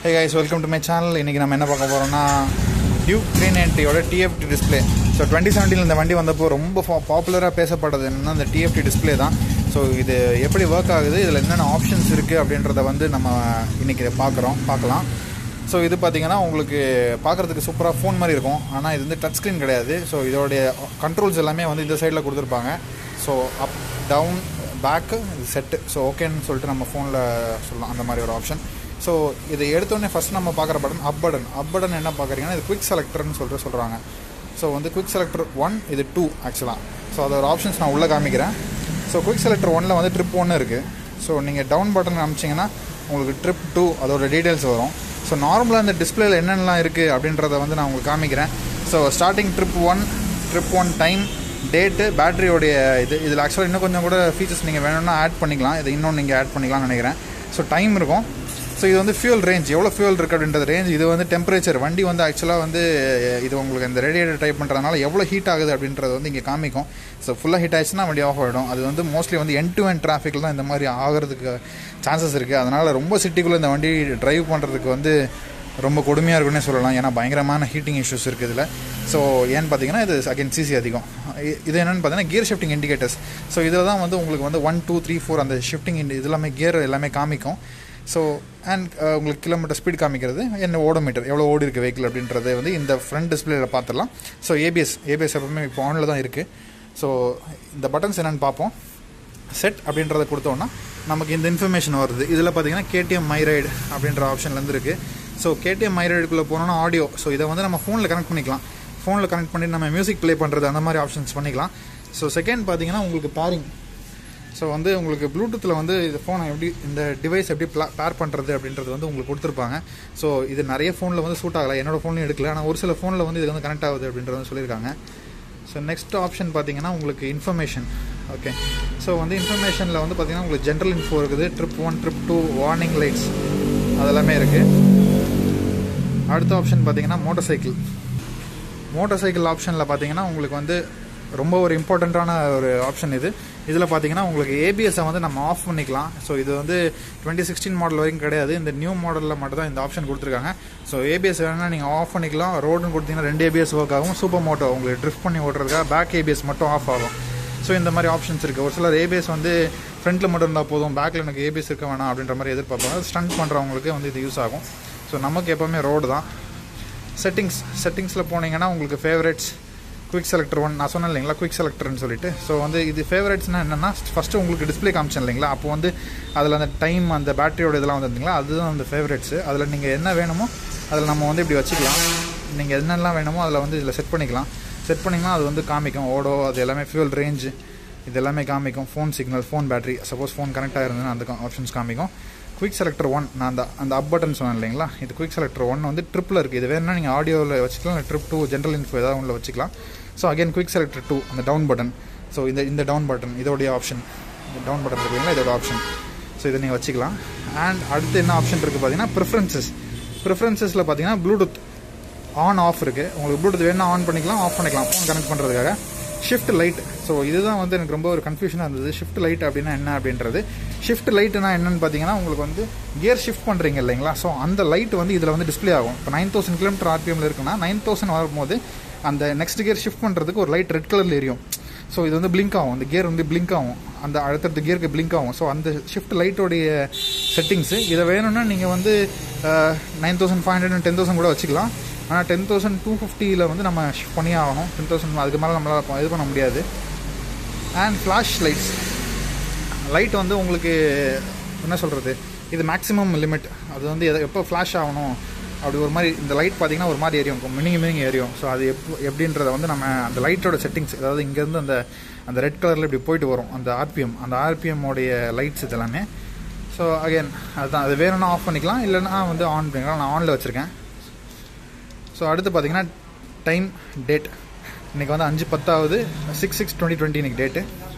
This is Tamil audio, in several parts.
hey guys welcome to my channel இன்றைக்கி நம்ம என்ன பார்க்க போகிறோம்னா டியூக் த்ரீ நைன்ட்டியோட டிஎஃப்டி டிஸ்பிளே ஸோ டுவெண்ட்டி செவன்டீனில் இந்த வண்டி வந்தப்போ ரொம்ப பாப்புலராக பேசப்பட்டது என்னன்னா இந்த டிஎஃப்டி டிஸ்பிளே தான் ஸோ இது எப்படி ஒர்க் ஆகுது இதில் என்னென்ன ஆப்ஷன்ஸ் இருக்குது அப்படின்றத வந்து நம்ம இன்றைக்கி பார்க்குறோம் பார்க்கலாம் ஸோ இது பார்த்தீங்கன்னா உங்களுக்கு பார்க்குறதுக்கு சூப்பராக ஃபோன் மாதிரி இருக்கும் ஆனால் இது வந்து டச் ஸ்க்ரீன் கிடையாது ஸோ இதோடைய கண்ட்ரோல்ஸ் எல்லாமே வந்து இந்த சைடில் கொடுத்துருப்பாங்க ஸோ அப் டவுன் பேக்கு இது செட்டு ஸோ ஓகேன்னு சொல்லிட்டு நம்ம ஃபோனில் சொல்லலாம் அந்த மாதிரி ஒரு ஆப்ஷன் ஸோ இதை எடுத்தோடனே ஃபஸ்ட் நம்ம பார்க்குற button up button up button என்ன பார்க்குறீங்கன்னா இது குவிக் செலக்டர்னு சொல்லிட்டு சொல்கிறாங்க ஸோ வந்து குவிக் செலக்டர் ஒன் இது டூ ஆக்சுவலாக ஸோ அதோட ஆப்ஷன்ஸ் நான் உள்ளே காமிக்கிறேன் ஸோ குவிக் செலக்டர் ஒனில் வந்து ட்ரிப் ஒன்று இருக்குது ஸோ நீங்கள் டவுன் பட்டன் காமிச்சிங்கன்னா உங்களுக்கு ட்ரிப் டூ அதோட டீட்டெயில்ஸ் வரும் ஸோ நார்மலாக இந்த டிஸ்பிளேல என்னென்னலாம் இருக்குது அப்படின்றத வந்து நான் உங்களுக்கு காமிக்கிறேன் so starting trip one trip one time date பேட்டரியோடைய இது இதில் ஆக்சுவலாக இன்னும் கொஞ்சம் கூட ஃபீச்சர்ஸ் நீங்கள் வேணும்னா ஆட் பண்ணிக்கலாம் இது இன்னும் நீங்கள் ஆட் பண்ணிக்கலாம்னு நினைக்கிறேன் ஸோ டைம் இருக்கும் ஸோ இது வந்து ஃபியூல் ரேஞ்ச் எவ்வளோ ஃபியூல் இருக்குது அப்படின்றது ரேஞ்ச் இது வந்து டெம்பரேச்சர் வண்டி வந்து ஆக்சுவலாக வந்து இது உங்களுக்கு இந்த ரேடியேட்டர் டைப் பண்ணுறதுனால எவ்வளோ ஹீட் ஆகுது அப்படின்றது வந்து இங்கே காமிக்கும் ஸோ ஃபுல்லாக ஹீட் ஆயிடுச்சுன்னா வண்டி ஆஃப் ஆகிடும் அது வந்து மோஸ்ட்லி வந்து என் டு என் டிராஃபிக்கில் தான் இந்த மாதிரி ஆகிறதுக்கு சான்சஸ் இருக்குது அதனால் ரொம்ப சிட்டிக்குள்ளே இந்த வண்டி டிரைவ் பண்ணுறதுக்கு வந்து ரொம்ப கொடுமையாக இருக்குன்னே சொல்லலாம் ஏன்னா பயங்கரமான ஹீட்டிங் இஷ்யூஸ் இருக்குது இதில் ஸோ ஏன்னு பார்த்தீங்கன்னா இது அகைன் சிசி அதிகம் இது என்னென்னு பார்த்தீங்கன்னா கியர் ஷிஃப்டிங் இண்டிகேட்டர்ஸ் ஸோ இதில் தான் வந்து உங்களுக்கு வந்து ஒன் டூ த்ரீ ஃபோர் அந்த ஷிஃப்டிங் இது எல்லாமே கியர் எல்லாமே காமிக்கும் ஸோ அண்ட் உங்களுக்கு கிலோமீட்டர் ஸ்பீட் காமிக்கிறது என்ன ஓடோமீட்டர் எவ்வளோ ஓடி இருக்குது வெஹிக்கிள் அப்படின்றத வந்து இந்த ஃப்ரண்ட் டிஸ்பிளேல பார்த்துடலாம் ஸோ ஏபிஎஸ் ஏபிஎஸ் எப்பவுமே இப்போ ஆனில் தான் இருக்குது ஸோ இந்த பட்டன்ஸ் என்னென்னு பார்ப்போம் செட் அப்படின்றத கொடுத்தோன்னா நமக்கு இந்த இன்ஃபர்மேஷன் வருது இதில் பார்த்தீங்கன்னா கேடிஎம் மைரைடு அப்படின்ற ஆப்ஷன்லேருந்து இருக்குது ஸோ கேடிஎம் மைரைடுக்குள்ளே போனோன்னா ஆடியோ ஸோ இதை வந்து நம்ம ஃபோனில் கனெக்ட் பண்ணிக்கலாம் ஃபோனில் கனெக்ட் பண்ணி நம்ம மியூசிக் ப்ளே பண்ணுறது அந்த மாதிரி ஆப்ஷன்ஸ் பண்ணிக்கலாம் ஸோ செகண்ட் பார்த்தீங்கன்னா உங்களுக்கு பேரிங் ஸோ வந்து உங்களுக்கு ப்ளூடூத்தில் வந்து இந்த ஃபோனை எப்படி இந்த டிவைஸ் எப்படி பேர் பண்ணுறது அப்படின்றது வந்து உங்களுக்கு கொடுத்துருப்பாங்க ஸோ இது நிறைய ஃபோனில் வந்து சூட் ஆகலை என்னோட ஃபோன்லையும் எடுக்கல ஆனால் ஒரு சில ஃபோனில் வந்து இது வந்து கனெக்ட் ஆகுது அப்படின்றது வந்து சொல்லியிருக்காங்க ஸோ நெக்ஸ்ட் ஆப்ஷன் பார்த்தீங்கன்னா உங்களுக்கு இன்ஃபர்மேஷன் ஓகே ஸோ வந்து இன்ஃபர்மேஷனில் வந்து பார்த்தீங்கன்னா உங்களுக்கு ஜென்ரல் இன்ஃபோ இருக்குது trip one trip two warning lights அதெல்லாமே இருக்குது அடுத்த ஆப்ஷன் பார்த்தீங்கன்னா மோட்டார் சைக்கிள் மோட்டார் சைக்கிள் ஆப்ஷனில் பார்த்தீங்கன்னா உங்களுக்கு வந்து ரொம்ப ஒரு இம்பார்ட்டண்ட்டான ஒரு ஆப்ஷன் இது இதில் பார்த்தீங்கன்னா உங்களுக்கு ஏபிஎஸ்ஸை வந்து நம்ம ஆஃப் பண்ணிக்கலாம் ஸோ இது வந்து டுவெண்ட்டி சிக்ஸ்டீன் மாடல் வரைக்கும் கிடையாது இந்த நியூ மாடலில் மட்டும் தான் இந்த ஆப்ஷன் கொடுத்துருக்காங்க ஸோ ஏபிஎஸ் வேணும்னா நீங்கள் ஆஃப் பண்ணிக்கலாம் ரோடுன்னு கொடுத்தீங்கன்னா ரெண்டு ஏபிஎஸ் ஒர்க் ஆகும் சூப்பர் மோட்டோ உங்களுக்கு ட்ரிஃப்ட் பண்ணி ஓட்டுறதுக்காக பேக் ஏபிஎஸ் மட்டும் ஆஃப் ஆகும் ஸோ இந்த மாதிரி ஆப்ஷன்ஸ் இருக்குது ஒரு சிலர் ஏபிஎஸ் வந்து ஃப்ரண்ட்டில் மட்டும் இருந்தால் போதும் பேக்கில் எனக்கு ஏபிஎஸ் இருக்க வேணாம் அப்படின்ற மாதிரி எதிர்பார்ப்பாங்க ஸ்டண்ட் பண்ணுறவங்களுக்கு வந்து இது யூஸ் ஆகும் ஸோ நமக்கு எப்போவுமே ரோடு தான் செட்டிங்ஸ் செட்டிங்ஸில் போனீங்கன்னா உங்களுக்கு ஃபேவரேட்ஸ் குவிக் செலக்டர் ஒன் நான் சொன்னேன் இல்லைங்களா குவிக் செலக்டர்னு சொல்லிட்டு ஸோ வந்து இது ஃபேவரேட்ஸ்னால் என்னென்னா ஃபஸ்ட்டு உங்களுக்கு டிஸ்பிளே காமிச்சேன் இல்லைங்களா அப்போ வந்து அதில் அந்த டைம் அந்த பேட்டரியோட இதெல்லாம் வந்துருந்தீங்களா அதுதான் அந்த ஃபேவரேட்ஸு அதில் நீங்கள் என்ன வேணுமோ அதில் நம்ம வந்து இப்படி வச்சுக்கலாம் நீங்கள் என்னெல்லாம் வேணுமோ அதில் வந்து இதில் செட் பண்ணிக்கலாம் செட் பண்ணிங்கன்னா அது வந்து காமிக்கும் ஓடோ அது எல்லாமே ஃபியூல் ரேஞ்சு இது எல்லாமே காமிக்கும் phone signal phone battery suppose phone connect ஆயிருந்ததுன்னா அந்த ஆப்ஷன்ஸ் காமிக்கும் குவிக் செலக்டர் ஒன் நான் அந்த அந்த அப் பட்டன் சொன்னேன் இல்லைங்களா இது குவிக் செலக்டர் ஒன் வந்து ட்ரிப்பில் இருக்குது இது வேணும்னா நீங்கள் ஆடியோவில் வச்சுக்கலாம் இல்லை ட்ரிப் டூ ஜென்ரல் இன்ஃபோ ஏதாவது ஒன்றில் வச்சுக்கலாம் so again quick selector two அந்த டவுன் பட்டன் ஸோ இந்த இந்த டவுன் பட்டன் இதோடைய ஆப்ஷன் டவுன் பட்டன் இருக்குங்களா இதோட ஆப்ஷன் ஸோ இதை நீங்கள் வச்சுக்கலாம் அண்ட் அடுத்து என்ன ஆப்ஷன் இருக்குது பார்த்தீங்கன்னா ப்ரிஃபரன்சஸ் ப்ரிஃபரன்சஸில் பார்த்தீங்கன்னா ப்ளூடூத் ஆன் ஆஃப் இருக்குது உங்களுக்கு ப்ளூடூத் வேணால் ஆன் பண்ணிக்கலாம் ஆஃப் பண்ணிக்கலாம் ஃபோன் கனெக்ட் பண்ணுறதுக்காக ஷிஃப்ட் லைட் ஸோ இதுதான் வந்து எனக்கு ரொம்ப ஒரு கன்ஃபியூஷனாக இருந்தது ஷிஃப்ட் லைட் அப்படின்னா என்ன அப்படின்றது ஷிஃப்ட் லைட்னா என்னன்னு பார்த்தீங்கன்னா உங்களுக்கு வந்து கியர் ஷிஃப்ட் பண்ணுறீங்க இல்லைங்களா ஸோ அந்த லைட் வந்து இதில் வந்து டிஸ்பிளே ஆகும் இப்போ நைன் தௌசண்ட் கிலோமீட்டர் ஆர்பிஎம்ல இருக்குன்னா நைன் தௌசண்ட் வரும்போது அந்த நெக்ஸ்ட் கியர் ஷிஃப்ட் பண்ணுறதுக்கு ஒரு லைட் ரெட் கலரில் எரியும் ஸோ இது வந்து பிளிங்க் ஆகும் அந்த கியர் வந்து பிளிங்க் ஆகும் அந்த அடுத்தடுத்த கியருக்கு பிளிங்க் ஆகும் ஸோ அந்த ஷிஃப்ட் லைட்டோடைய செட்டிங்ஸு இதை வேணும்னா நீங்கள் வந்து nine thousand five hundred ten thousand கூட வச்சுக்கலாம் ஆனால் டென் தௌசண்ட் டூ ஃபிஃப்டியில் வந்து நம்ம ஷிஃப்ட் பண்ணியே ஆகணும் டென் தௌசண்ட் அதுக்கு மேலே நம்மளால் இது பண்ண முடியாது அண்ட் ஃப்ளாஷ் லைட்ஸ் லைட் வந்து உங்களுக்கு என்ன சொல்கிறது இது மேக்ஸிமம் லிமிட் அது வந்து எதை எப்போ ஃப்ளாஷ் ஆகணும் அப்படி ஒரு மாதிரி இந்த லைட் பார்த்தீங்கன்னா ஒரு மாதிரி எரியும் மினிங்க மினிங்க எரியும் ஸோ அது எப்போ எப்படின்றத வந்து நம்ம அந்த லைட்டோட செட்டிங்ஸ் அதாவது இங்கேருந்து அந்த அந்த ரெட் கலரில் இப்படி போயிட்டு வரும் அந்த ஆர்பிஎம் அந்த ஆர்பிஎம்மோடைய லைட்ஸ் இதெல்லாமே ஸோ அகைன் அதுதான் அது வேணும்னா ஆஃப் பண்ணிக்கலாம் இல்லைன்னா வந்து ஆன் பண்ணிக்கலாம் நான் ஆனில் வச்சுருக்கேன் ஸோ அடுத்து பார்த்தீங்கன்னா டைம் டேட் இன்றைக்கி வந்து அஞ்சு பத்தாவது சிக்ஸ் சிக்ஸ் டுவெண்ட்டி டுவெண்ட்டி இன்றைக்கி டேட்டு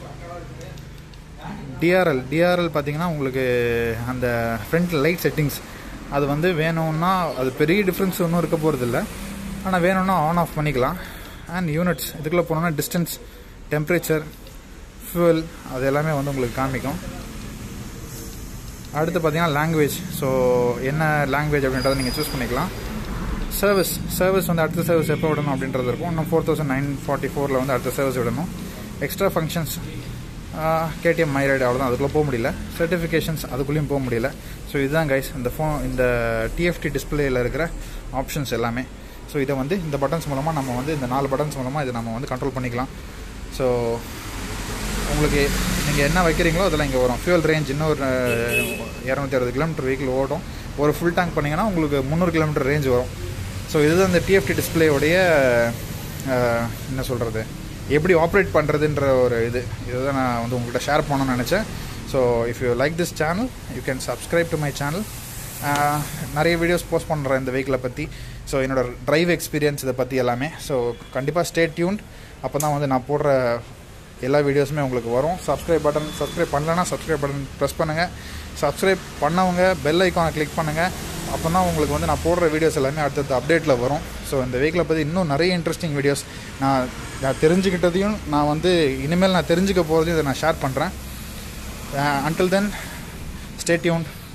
டிஆர்எல் டிஆர்எல் பார்த்தீங்கன்னா உங்களுக்கு அந்த ஃப்ரண்ட் லைட் செட்டிங்ஸ் அது வந்து வேணும்னா அது பெரிய டிஃப்ரென்ஸ் ஒன்றும் இருக்க போகிறதில்ல ஆனால் வேணும்னா ஆன் ஆஃப் பண்ணிக்கலாம் அண்ட் யூனிட்ஸ் இதுக்குள்ளே போனோம்னா டிஸ்டன்ஸ் டெம்பரேச்சர் ஃபியூவல் அது எல்லாமே வந்து உங்களுக்கு காமிக்கும் அடுத்து பார்த்தீங்கன்னா லாங்குவேஜ் ஸோ என்ன லாங்குவேஜ் அப்படின்றத நீங்கள் சூஸ் பண்ணிக்கலாம் சர்வீஸ் சர்வீஸ் வந்து அடுத்த சர்வீஸ் எப்போ விடணும் அப்படின்றது இருக்கும் இன்னும் ஃபோர் தௌசண்ட் நைன் ஃபார்ட்டி ஃபோரில் வந்து அடுத்த சர்வீஸ் விடணும் எக்ஸ்ட்ரா ஃபங்க்ஷன்ஸ் கேடிஎம் மைரைடு அவ்வளோதான் அதுக்குள்ளே போக முடியல சர்டிஃபிகேஷன்ஸ் அதுக்குள்ளேயும் போக முடியல ஸோ இதுதான் கைஸ் இந்த ஃபோன் இந்த டிஎஃப்டி டிஸ்பிளேயில் இருக்கிற ஆப்ஷன்ஸ் எல்லாமே ஸோ இதை வந்து இந்த பட்டன்ஸ் மூலமாக நம்ம வந்து இந்த நாலு பட்டன்ஸ் மூலமாக இதை நம்ம வந்து கண்ட்ரோல் பண்ணிக்கலாம் ஸோ உங்களுக்கு நீங்கள் என்ன வைக்கிறீங்களோ அதெல்லாம் இங்கே வரும் ஃபியூல் ரேஞ்ச் இன்னும் ஒரு இரநூத்தி அறுபது கிலோமீட்டர் வெஹிக்கிள் ஓடும் ஒரு ஃபுல் டேங்க் பண்ணிங்கன்னா உங்களுக்கு முந்நூறு கிலோமீட்டர் ரேஞ்ச் வரும் ஸோ இதுதான் இந்த டிஎஃப்டி டிஸ்பிளேயோடைய என்ன சொல்கிறது எப்படி ஆப்ரேட் பண்ணுறதுன்ற ஒரு இது இதுதான் நான் வந்து உங்கள்கிட்ட ஷேர் பண்ணணும்னு நினச்சேன் so if you like this channel you can subscribe to my channel நிறைய வீடியோஸ் போஸ்ட் பண்ணுறேன் இந்த வெஹிக்கிளை பற்றி ஸோ என்னோட ட்ரைவ் எக்ஸ்பீரியன்ஸ் இதை பற்றி எல்லாமே ஸோ கண்டிப்பாக ஸ்டே டியூன்ட் அப்போ தான் வந்து நான் போடுற எல்லா வீடியோஸுமே உங்களுக்கு வரும் சப்ஸ்கிரைப் பட்டன் சப்ஸ்கிரைப் பண்ணலன்னா சப்ஸ்கிரைப் பட்டன் ப்ரெஸ் பண்ணுங்கள் சப்ஸ்கிரைப் பண்ணவங்க பெல் ஐக்கானை கிளிக் பண்ணுங்கள் அப்போ தான் உங்களுக்கு வந்து நான் போடுற வீடியோஸ் எல்லாமே அடுத்தடுத்த அப்டேட்டில் வரும் ஸோ இந்த வெஹிக்கிளை பற்றி இன்னும் நிறைய இன்ட்ரெஸ்டிங் வீடியோஸ் நான் நான் தெரிஞ்சுக்கிட்டதையும் நான் வந்து இனிமேல் நான் தெரிஞ்சுக்க போகிறதையும் இதை நான் ஷேர் பண்ணுறேன் அன்டில் தென் ஸ்டே டியூன்